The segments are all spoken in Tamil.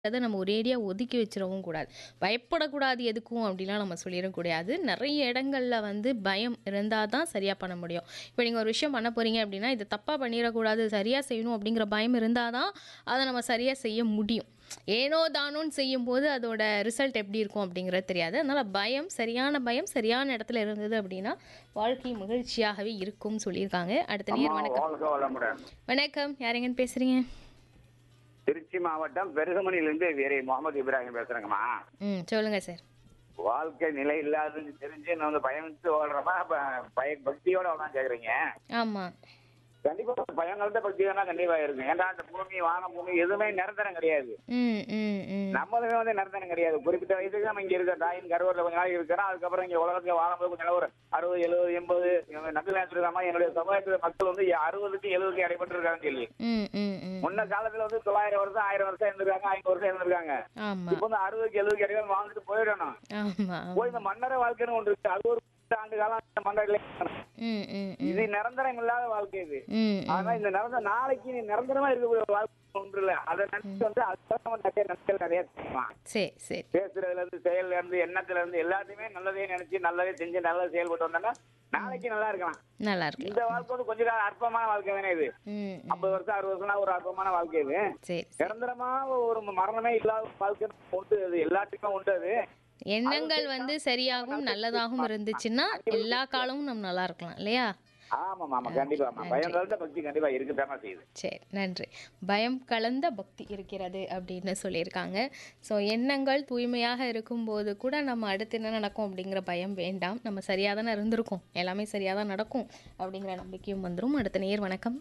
அத நம்ம ஒரேடியா ஒதுக்கி வச்சிரவும் கூடாது. பயப்படக்கூடாது எதுக்கும் அப்படிலாம் நம்ம சொல்லிறக்கூடாது. நெறைய இடங்கள்ல வந்து பயம் இருந்தா தான் சரியா பண்ண முடியும். இப்ப நீங்க ஒரு விஷயம் பண்ண போறீங்க அப்படின்னா, இத தப்பா பண்ணிறக்கூடாது, சரியா செய்யணும் அப்படிங்கிற பயம் இருந்தா தான், அத நம்ம சரியா செய்ய முடியும். ஏனோ தானோன்னு செய்யும்போது அதோட ரிசல்ட் எப்படி இருக்கும் அப்படிங்கிறது தெரியாது. அதனால பயம், சரியான பயம், சரியான இடத்துல இருந்தது அப்படின்னா, வாழ்க்கை மகிழ்ச்சியாகவே இருக்கும்னு சொல்லியிருக்காங்க. அடுத்த நேயர் அம்மா வணக்கம். வாழ்க வளமுடன் வணக்கம். யார் எங்கேருந்து பேசுறீங்க? திருச்சி மாவட்டம் பெருகமணியிலிருந்து வீரை முகமது இப்ராஹிம் பேசுறேங்கம்மா ம். சொல்லுங்க சார். வாழ்க்கை நிலை இல்லாதது தெரிஞ்சு நான் வந்து பயந்து வாழ்றமா பய பக்தியோட தான் கேக்குறீங்க ஆமா. கண்டிப்பா பயம் கலந்த பக்தி தான் கண்டிப்பா இருக்கும் ஏன்னா அந்த பூமி வானம் பூமி எதுவுமே நிரந்தரம் கிடையாது ம், ம், ம். நம்மளுமே வந்து நிரந்தரம் கிடையாது குறிப்பிட்ட வயசுக்கு நம்ம இங்க இருக்க தாயின் கருவூர்ல கொஞ்ச நாளைக்கு இருக்கிறோம் அதுக்கப்புறம் இங்க உலகத்துல வாழும்போது கொஞ்ச நாள் ஒரு அறுபது எழுபது எண்பது நம்பிக்கை வச்சிருக்காம என்னுடைய சமுதாயத்துல மக்கள் வந்து அறுபதுக்கு எழுபதுக்கு இடைப்பட்டு இருக்காங்கன்னு சொல்லி ம், ம், ம். முன்ன காலத்துல வந்து தொள்ளாயிரம் வருஷம் ஆயிரம் வருஷம் இருந்திருக்காங்க ஐநூறு வருஷம் இருந்திருக்காங்க ஆமா. இப்ப வந்து அறுபதுக்கு எழுபதுக்கு இடையில வாழ்ந்துட்டு போயிடணும் ஆமா. போய் இந்த மன்னர வாழ்க்கைன்னு ஒன்று இருக்கு அது ஒரு பத்து ஆண்டு காலம் இந்த மன்னரிலே ம், ம், ம். இது நிரந்தரம் இல்லாத வாழ்க்கை இது ம், ஆனா ம். இந்த நிரந்தர நாளைக்கு நீ நிரந்தரமா இருக்கக்கூடிய ஒரு வாழ்க்கை ஒன்று இல்ல அதை நினைச்சு வந்து அதுதான் நம்ம நிறைய நன்மைகள் நிறைய செய்யலாம் சரி, சரி. பேசுறதுல இருந்து செயல்ல இருந்து எண்ணத்துல இருந்து எல்லாத்தையுமே நல்லதே நினைச்சு நல்லதே செஞ்சு நல்லதே செயல்பட்டு வந்தோம்னா நாளைக்கு நல்லா இருக்கலாம் நல்லா இருக்கு. இந்த வாழ்க்கை வந்து கொஞ்ச காலம் அற்பமான வாழ்க்கை தானே இது ம், ம். ஐம்பது வருஷம் அறுபது வருஷம் ஒரு அற்பமான வாழ்க்கை இது சரி, சரி. நிரந்தரமா ஒரு மரணமே இல்லாத வாழ்க்கை உண்டு அது எல்லாத்துக்குமே உண்டு அது எண்ணங்கள் வந்து சரியாகவும் நல்லதாகவும் இருந்துச்சுன்னா எல்லா காலமும் நம்ம நல்லா இருக்கலாம் இல்லையா ஆமாம் ஆமா கண்டிப்பா ஆமா பயம் கலந்த பக்தி கண்டிப்பா இருக்குதாமா செய்யுது சரி நன்றி பயம் கலந்த பக்தி இருக்கிறது அப்படின்னு சொல்லியிருக்காங்க ஸோ எண்ணங்கள் தூய்மையாக இருக்கும்போது கூட நம்ம அடுத்து என்ன நடக்கும் அப்படிங்கிற பயம் வேண்டாம் நம்ம சரியாக தானே இருந்திருக்கோம் எல்லாமே சரியாக தான் நடக்கும் அப்படிங்கிற நம்பிக்கையும் வந்துடும் அடுத்த நேர் வணக்கம்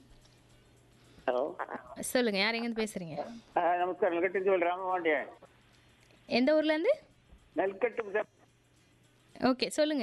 ஹலோ சொல்லுங்க யார் எங்கேருந்து பேசுறீங்க நமஸ்காரம் நெல்கட்டு சொல்லி ராமபாண்டியன் எந்த ஊர்லேருந்து நெல்கட்டு சார் ஓகே சொல்லுங்க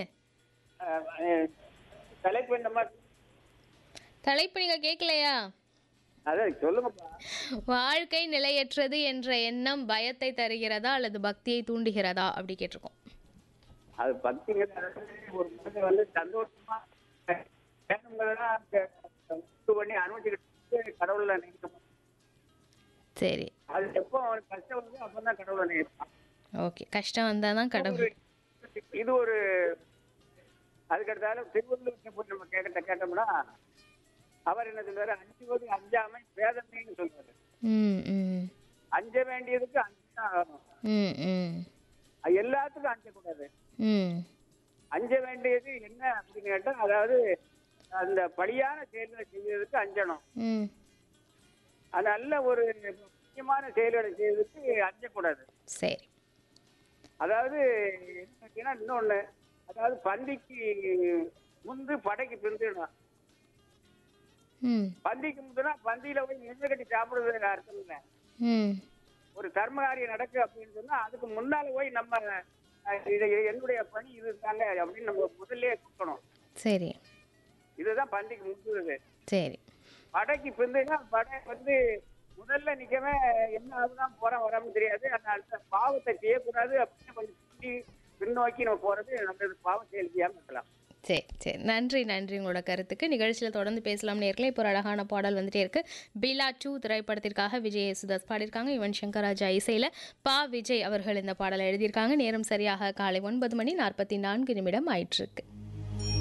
தலைப்பு என்னமா தலைப்பு நீங்கள் கேட்கலையா அதான் சொல்லுங்கப்பா வாழ்க்கை நிலையற்றது என்ற எண்ணம் பயத்தை தருகிறதா அல்லது பக்தியை தூண்டுகிறதா அப்படி கேட்டிருக்கோம் அது பக்திங்க ஒரு மனிதன் வந்து சந்தோஷமா வேணுங்கிறதெல்லாம் இது பண்ணி அனுமதிக்கிட்டு கடவுளை நினைக்கணும் சரி அது எப்போ அவனுக்கு கஷ்டம் வருதோ அப்பதான் கடவுளை நினைப்பான் ஓகே கஷ்டம் வந்தால் தான் கடவுள் இது ஒரு அதுக்கடுத்தால திருவள்ளுவர் போய் நம்ம கேட்ட கேட்டோம்னா அவர் என்ன சொல்றாரு அஞ்சுவது அஞ்சாமை வேதனைன்னு சொல்றாரு ம் ம் அஞ்ச வேண்டியதுக்கு அஞ்சுதான் ஆகணும் ம் ம் அது எல்லாத்துக்கும் அஞ்சக்கூடாது ம் அஞ்ச வேண்டியது என்ன அப்படின்னு கேட்டா அதாவது அந்த பலியான செயல்களை செய்யறதுக்கு அஞ்சணும் ம் அது நல்ல ஒரு முக்கியமான செயல்களை செய்யறதுக்கு அஞ்சக்கூடாது சரி அதாவது என்ன கேட்டீங்கன்னா இன்னொன்னு அதாவது பந்திக்கு முந்து படைக்கு பிந்துடணும் ம் பந்திக்கு முந்துனா பந்தியில போய் நின்று கட்டி சாப்பிடுறது அர்த்தம் இல்லை ம் ஒரு தர்ம காரியம் நடக்கு அப்படின்னு சொன்னா அதுக்கு முன்னால போய் நம்ம அஹ், இது இது என்னுடைய பணி இது தாங்க அப்படின்னு நம்ம முதல்ல கொடுக்கணும் சரி இதுதான் பந்திக்கு முந்துறது சரி படைக்கு பிந்துனா படை வந்து முதல்ல நிக்கவே என்ன ஆகுதான் போறோம் வராம தெரியாது அந்த அந்த பாவத்தை செய்யக்கூடாது அப்படின்னு கொஞ்சம் பின்னி பின்னோக்கி நம்ம போறது நம்ம பாவம் செயல் செய்யாம இருக்கலாம் சரி சரி நன்றி நன்றி உங்களோட கருத்துக்கு நிகழ்ச்சியில் தொடர்ந்து பேசலாம் நேர்களே இப்போ ஒரு அழகான பாடல் வந்துட்டே இருக்கு பிலா டூ திரைப்படத்திற்காக விஜய் யேசுதாஸ் பாடியிருக்காங்க யுவன் சங்கர் ராஜா இசையில் பா விஜய் அவர்கள் இந்த பாடலை எழுதியிருக்காங்க நேரம் சரியாக காலை ஒன்பது மணி நாற்பத்தி நான்கு நிமிடம் ஆயிட்டிருக்கு